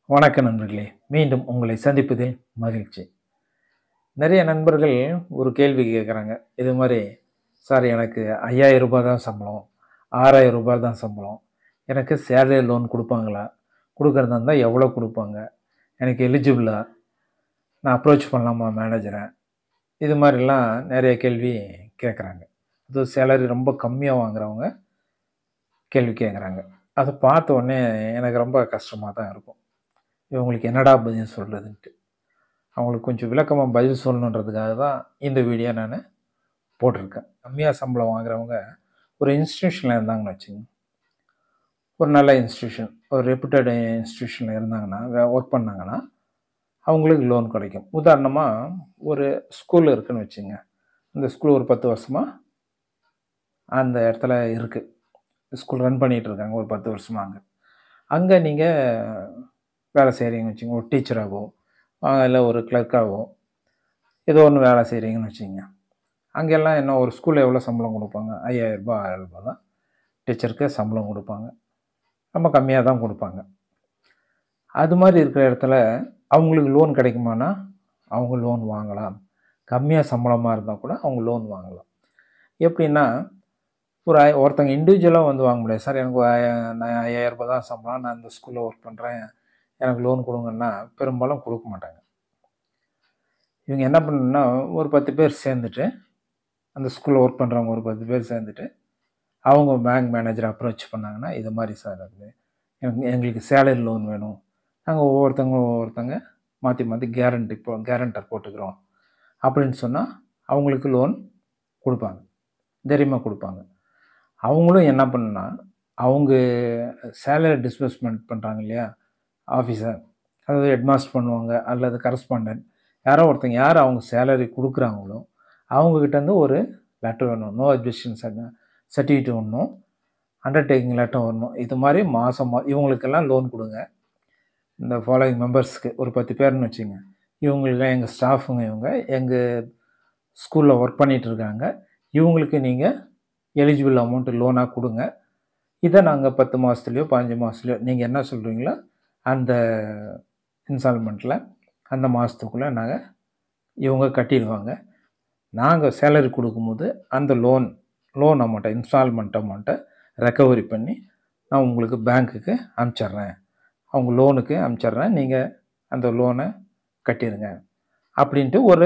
வணக்கம் நண்பர்களே மீண்டும் உங்களை சந்திப்பதில் மகிழ்ச்சி நிறைய நண்பர்கள் ஒரு கேள்வி கேட்குறாங்க இது மாதிரி சார் எனக்கு ஐயாயிரம் ரூபாய் தான் சம்பளம் ஆறாயிரம் ரூபாய் தான் சம்பளம் எனக்கு சேலரி லோன் கொடுப்பாங்களா கொடுக்குறதா இருந்தால் எவ்வளோ கொடுப்பாங்க எனக்கு எலிஜிபிளா நான் அப்ரோச் பண்ணலாமா மேனேஜரை இது மாதிரிலாம் நிறைய கேள்வி கேட்குறாங்க அது சேலரி ரொம்ப கம்மியாக வாங்குறவங்க கேள்வி கேட்குறாங்க அதை பார்த்த உடனே எனக்கு ரொம்ப கஷ்டமாக தான் இருக்கும் இவங்களுக்கு என்னடா பதில் சொல்கிறதுன்ட்டு அவங்களுக்கு கொஞ்சம் விளக்கமாக பதில் சொல்லணுன்றதுக்காக தான் இந்த வீடியோ நான் போட்டிருக்கேன் கம்மியாக சம்பளம் வாங்குறவங்க ஒரு இன்ஸ்டியூஷனில் இருந்தாங்கன்னு வச்சுங்க ஒரு நல்ல இன்ஸ்டியூஷன் ஒரு ரெப்யூட்டட் இன்ஸ்டியூஷனில் இருந்தாங்கன்னா ஒர்க் பண்ணாங்கன்னா அவங்களுக்கு லோன் கிடைக்கும் உதாரணமாக ஒரு ஸ்கூல் இருக்குன்னு வச்சுங்க அந்த ஸ்கூல் ஒரு பத்து வருஷமாக அந்த இடத்துல இருக்குது ஸ்கூல் ரன் பண்ணிகிட்டு இருக்காங்க ஒரு பத்து வருஷமாக அங்கே அங்கே நீங்கள் வேலை செய்கிறீங்கன்னு வச்சுங்க ஒரு டீச்சராகவோ இல்லை ஒரு கிளர்க்காகவோ ஏதோ ஒன்று வேலை செய்கிறீங்கன்னு வச்சுங்க அங்கெல்லாம் என்ன ஒரு ஸ்கூலில் எவ்வளோ சம்பளம் கொடுப்பாங்க ஐயாயிரரூபா ஆயிரம் ரூபாய் தான் டீச்சருக்கு சம்பளம் கொடுப்பாங்க ரொம்ப கம்மியாக தான் கொடுப்பாங்க அது மாதிரி இருக்கிற இடத்துல அவங்களுக்கு லோன் கிடைக்குமானா அவங்க லோன் வாங்கலாம் கம்மியாக சம்பளமாக இருந்தால் கூட அவங்க லோன் வாங்கலாம் எப்படின்னா ஒரு ஐ- ஒருத்தங்க இண்டிவிஜுவலாக வந்து வாங்க முடியாது சார் எனக்கு ஐ- நான் ஐயாயிரம் ரூபாய் தான் சம்பளம் நான் இந்த ஸ்கூலில் ஒர்க் பண்ணுறேன் எனக்கு லோன் கொடுங்கன்னா பெரும்பாலும் கொடுக்க மாட்டாங்க இவங்க என்ன பண்ணணும்னா ஒரு பத்து பேர் சேர்ந்துட்டு அந்த ஸ்கூலில் ஒர்க் பண்ணுறவங்க ஒரு பத்து பேர் சேர்ந்துட்டு அவங்க பேங்க் மேனேஜரை அப்ரோச் பண்ணாங்கன்னா இது மாதிரி சார் இருக்குது எனக்கு எங்களுக்கு சேலரி லோன் வேணும் நாங்கள் ஒவ்வொருத்தவங்க ஒவ்வொருத்தங்க மாற்றி மாற்றி கேரண்டி போ கேரண்டர் போட்டுக்கிறோம் அப்படின்னு சொன்னால் அவங்களுக்கு லோன் கொடுப்பாங்க தைரியமாக கொடுப்பாங்க அவங்களும் என்ன பண்ணுன்னா அவங்க சேலரி டிஸ்பர்ஸ்மெண்ட் பண்ணுறாங்க இல்லையா ஆஃபீஸர் அதாவது ஹெட்மாஸ்டர் பண்ணுவாங்க அல்லது கரஸ்பாண்டன்ட் யாரோ ஒருத்தங்க யார் அவங்க சேலரி கொடுக்குறாங்களோ அவங்கக்கிட்டேருந்து ஒரு லெட்டர் வேணும் நோ அப்ஜெக்ஷன் சர்டிஃபிகேட் ஒன்றும் அண்டர்டேக்கிங் லெட்டர் வரணும் இது மாதிரி மாதம் இவங்களுக்கெல்லாம் லோன் கொடுங்க இந்த ஃபாலோயிங் மெம்பர்ஸ்க்கு ஒரு பத்து பேர்னு வச்சுங்க இவங்களுக்கெல்லாம் எங்கள் ஸ்டாஃபுங்க இவங்க எங்கள் ஸ்கூலில் ஒர்க் பண்ணிகிட்டு இருக்காங்க இவங்களுக்கு நீங்கள் எலிஜிபிள் அமௌண்ட்டு லோனாக கொடுங்க இதை நாங்கள் பத்து மாதத்துலையோ பதினஞ்சு மாதத்துலையோ நீங்கள் என்ன சொல்கிறீங்களோ அந்த இன்ஸ்டால்மெண்ட்டில் அந்த மாதத்துக்குள்ளே நாங்கள் இவங்க கட்டிடுவாங்க நாங்கள் சேலரி கொடுக்கும்போது அந்த லோன் லோன் அமௌண்ட்டை இன்ஸ்டால்மெண்ட் அமௌண்ட்டை ரெக்கவரி பண்ணி நான் உங்களுக்கு பேங்க்குக்கு அனுப்பிச்சிட்றேன் அவங்க லோனுக்கு அனுப்பிச்சிட்றேன் நீங்கள் அந்த லோனை கட்டிடுங்க அப்படின்ட்டு ஒரு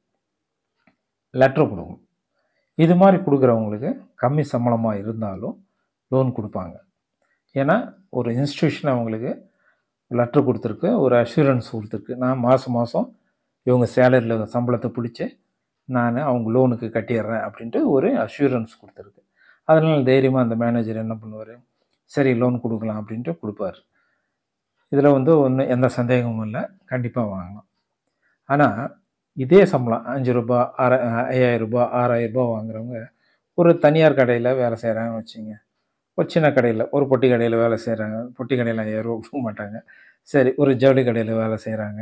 லெட்டர் கொடுக்கும் இது மாதிரி கொடுக்குறவங்களுக்கு கம்மி சம்பளமாக இருந்தாலும் லோன் கொடுப்பாங்க ஏன்னா ஒரு இன்ஸ்டியூஷன் அவங்களுக்கு லெட்டர் கொடுத்துருக்கு ஒரு அஷூரன்ஸ் கொடுத்துருக்கு நான் மாதம் மாதம் இவங்க சேலரியில் சம்பளத்தை பிடிச்சி நான் அவங்க லோனுக்கு கட்டிடுறேன் அப்படின்ட்டு ஒரு அஷூரன்ஸ் கொடுத்துருக்கு அதனால் தைரியமாக அந்த மேனேஜர் என்ன பண்ணுவார் சரி லோன் கொடுக்கலாம் அப்படின்ட்டு கொடுப்பார் இதில் வந்து ஒன்றும் எந்த சந்தேகமும் இல்லை கண்டிப்பாக வாங்கலாம் ஆனால் இதே சம்பளம் அஞ்சு ரூபா ஆற ஐயாயிரம் ரூபாய் ஆறாயிரம் ரூபாய் வாங்குறவங்க ஒரு தனியார் கடையில் வேலை செய்கிறாங்கன்னு வச்சுங்க ஒரு சின்ன கடையில் ஒரு பொட்டி கடையில் வேலை செய்கிறாங்க பொட்டி கடையில் ஐயாயிரம் ரூபா கொடுக்க மாட்டாங்க சரி ஒரு ஜவுளி கடையில் வேலை செய்கிறாங்க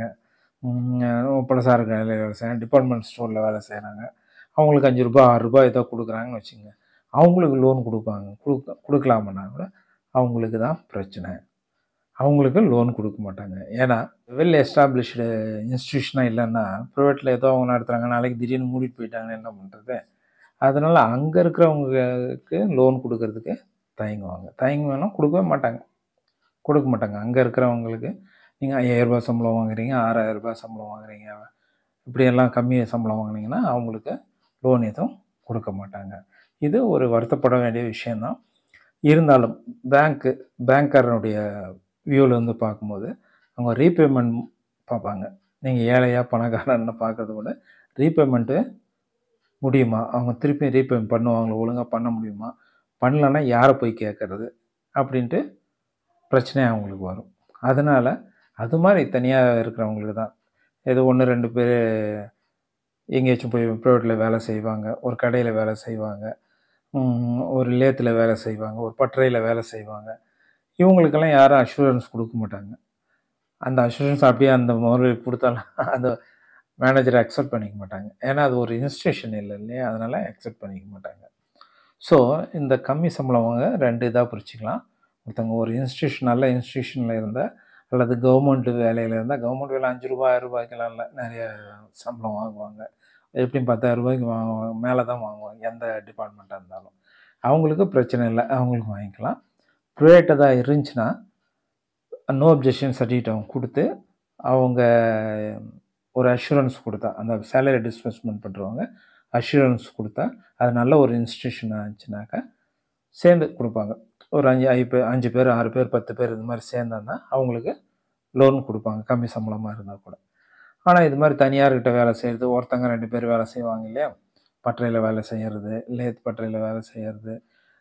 பலசார கடையில் வேலை செய்கிறாங்க டிபார்ட்மெண்ட் ஸ்டோரில் வேலை செய்கிறாங்க அவங்களுக்கு அஞ்சு ரூபாய் ஆறு ரூபாய் ஏதோ கொடுக்குறாங்கன்னு வச்சுங்க அவங்களுக்கு லோன் கொடுப்பாங்க கொடுக்க கொடுக்கலாமன்னா கூட அவங்களுக்கு தான் பிரச்சனை அவங்களுக்கு லோன் கொடுக்க மாட்டாங்க ஏன்னா வெல் எஸ்டாப்ளிஷ்டு இன்ஸ்டியூஷனாக இல்லைன்னா ப்ரைவேட்டில் ஏதோ அவங்க நடத்துகிறாங்க நாளைக்கு திடீர்னு மூடிட்டு போயிட்டாங்கன்னு என்ன பண்ணுறது அதனால் அங்கே இருக்கிறவங்களுக்கு லோன் கொடுக்கறதுக்கு தயங்குவாங்க தயங்குவேனா கொடுக்கவே மாட்டாங்க கொடுக்க மாட்டாங்க அங்கே இருக்கிறவங்களுக்கு நீங்கள் ஐயாயிரரூபா சம்பளம் வாங்குறீங்க ஆறாயிரம் ரூபாய் சம்பளம் வாங்குறீங்க இப்படியெல்லாம் கம்மி சம்பளம் வாங்குனீங்கன்னா அவங்களுக்கு லோன் எதுவும் கொடுக்க மாட்டாங்க இது ஒரு வருத்தப்பட வேண்டிய விஷயந்தான் இருந்தாலும் பேங்க்கு பேங்க்கரனுடைய வியூவில் வந்து பார்க்கும்போது அவங்க ரீபேமெண்ட் பார்ப்பாங்க நீங்கள் ஏழையா பணக்காரன்னு பார்க்கறத விட ரீபேமெண்ட்டு முடியுமா அவங்க திருப்பி ரீபேமெண்ட் பண்ணுவாங்களோ ஒழுங்காக பண்ண முடியுமா பண்ணலன்னா யாரை போய் கேட்குறது அப்படின்ட்டு பிரச்சனை அவங்களுக்கு வரும் அதனால் அது மாதிரி தனியாக இருக்கிறவங்களுக்கு தான் ஏதோ ஒன்று ரெண்டு பேர் எங்கேயாச்சும் போய் ப்ரைவேட்டில் வேலை செய்வாங்க ஒரு கடையில் வேலை செய்வாங்க ம், ஒரு லேத்தில் வேலை செய்வாங்க ஒரு பட்டறையில் வேலை செய்வாங்க இவங்களுக்கெல்லாம் யாரும் அஷூரன்ஸ் கொடுக்க மாட்டாங்க அந்த அஷூரன்ஸ் அப்படியே அந்த முதலில் கொடுத்தாலும் அந்த மேனேஜரை அக்செப்ட் பண்ணிக்க மாட்டாங்க ஏன்னா அது ஒரு இன்ஸ்டியூஷன் இல்லை இல்லையா அதனால் அக்செப்ட் பண்ணிக்க மாட்டாங்க ஸோ இந்த கம்மி சம்பளம் வாங்க ரெண்டு இதாக பிரிச்சுக்கலாம் ஒருத்தவங்க ஒரு இன்ஸ்டியூஷன் நல்ல இன்ஸ்டியூஷனில் இருந்தால் அல்லது கவர்மெண்ட் வேலையில் இருந்தால் கவர்மெண்ட் வேலை அஞ்சு ரூபா ஆயிரம் ரூபாய்க்கெல்லாம் இல்லை நிறைய சம்பளம் வாங்குவாங்க எப்படியும் பத்தாயிரம் ரூபாய்க்கு வாங்குவாங்க மேலே தான் வாங்குவாங்க எந்த டிபார்ட்மெண்ட்டாக இருந்தாலும் அவங்களுக்கு பிரச்சனை இல்லை அவங்களுக்கு வாங்கிக்கலாம் ப்ரைவேட் ஏதாவது இருந்துச்சுன்னா நோ அப்ஜெக்ஷன் சர்டிஃபிகேட் அவங்க கொடுத்து அவங்க ஒரு அஷூரன்ஸ் கொடுத்தா அந்த சேலரி டிஸ்பர்ஸ்மெண்ட் பண்ணுறவங்க அஷூரன்ஸ் கொடுத்தா அது நல்ல ஒரு இன்ஸ்டியூஷனாக இருந்துச்சுனாக்கா சேர்ந்து கொடுப்பாங்க ஒரு அஞ்சு ஐ பேர் அஞ்சு பேர் ஆறு பேர் பத்து பேர் இது மாதிரி சேர்ந்தாங்கன்னா அவங்களுக்கு லோன் கொடுப்பாங்க கம்மி சம்பளமாக இருந்தால் கூட ஆனால் இது மாதிரி தனியார்கிட்ட வேலை செய்கிறது ஒருத்தங்க ரெண்டு பேர் வேலை செய்வாங்க இல்லையா பட்டறையில் வேலை செய்கிறது லேத் பட்டறையில் வேலை செய்கிறது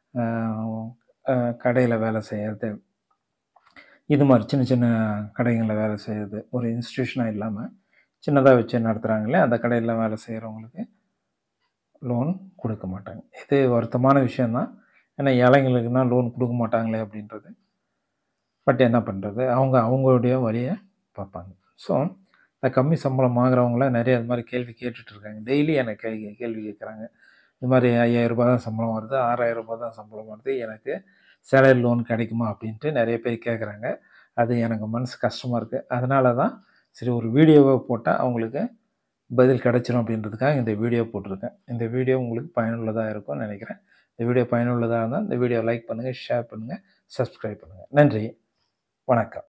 கடையில் வேலை செய்கிறது இது மாதிரி சின்ன சின்ன கடைகளில் வேலை செய்கிறது ஒரு இன்ஸ்டியூஷனாக இல்லாமல் சின்னதாக வச்சு நடத்துகிறாங்களே அந்த கடையில் வேலை செய்கிறவங்களுக்கு லோன் கொடுக்க மாட்டாங்க இது வருத்தமான விஷயந்தான் ஏன்னா ஏழைங்களுக்குனா லோன் கொடுக்க மாட்டாங்களே அப்படின்றது பட் என்ன பண்ணுறது அவங்க அவங்களுடைய வழியை பார்ப்பாங்க ஸோ இந்த கம்மி சம்பளம் வாங்குறவங்கள நிறைய இது மாதிரி கேள்வி கேட்டுட்டு இருக்காங்க டெய்லி எனக்கு கேள்வி கேள்வி கேட்குறாங்க இது மாதிரி ஐயாயிரம் ரூபாய் தான் சம்பளம் வருது ஆறாயிரம் ரூபாய் தான் சம்பளம் வருது எனக்கு சேலரி லோன் கிடைக்குமா அப்படின்ட்டு நிறைய பேர் கேட்குறாங்க அது எனக்கு மனசு கஷ்டமாக இருக்குது அதனால தான் சரி ஒரு வீடியோவை போட்டால் அவங்களுக்கு பதில் கிடைச்சிரும் அப்படின்றதுக்காக இந்த வீடியோ போட்டிருக்கேன் இந்த வீடியோ உங்களுக்கு பயனுள்ளதாக இருக்கும்னு நினைக்கிறேன் இந்த வீடியோ பயனுள்ளதாக இருந்தால் இந்த வீடியோ லைக் பண்ணுங்கள் ஷேர் பண்ணுங்கள் சப்ஸ்கிரைப் பண்ணுங்கள் நன்றி வணக்கம்